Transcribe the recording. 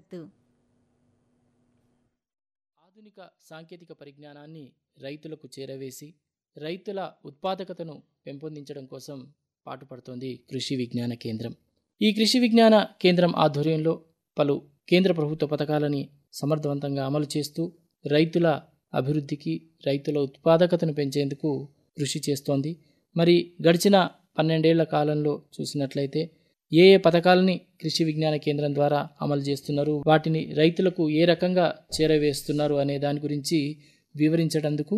గుర్తు ఆధునిక సాంకేతిక పరిజ్ఞానాన్ని రైతులకు చేరవేసి రైతుల ఉత్పాదకతను పెంపొందించడం కోసం పాటుపడుతోంది కృషి విజ్ఞాన కేంద్రం ఈ కృషి విజ్ఞాన కేంద్రం ఆధ్వర్యంలో పలు కేంద్ర ప్రభుత్వ పథకాలని సమర్థవంతంగా అమలు చేస్తూ రైతుల అభివృద్ధికి రైతుల ఉత్పాదకతను పెంచేందుకు కృషి చేస్తోంది మరి గడిచిన పన్నెండేళ్ల కాలంలో చూసినట్లయితే ఏ ఏ పథకాలని కృషి విజ్ఞాన కేంద్రం ద్వారా అమలు చేస్తున్నారు వాటిని రైతులకు ఏ రకంగా చేరవేస్తున్నారు అనే దాని గురించి వివరించడందుకు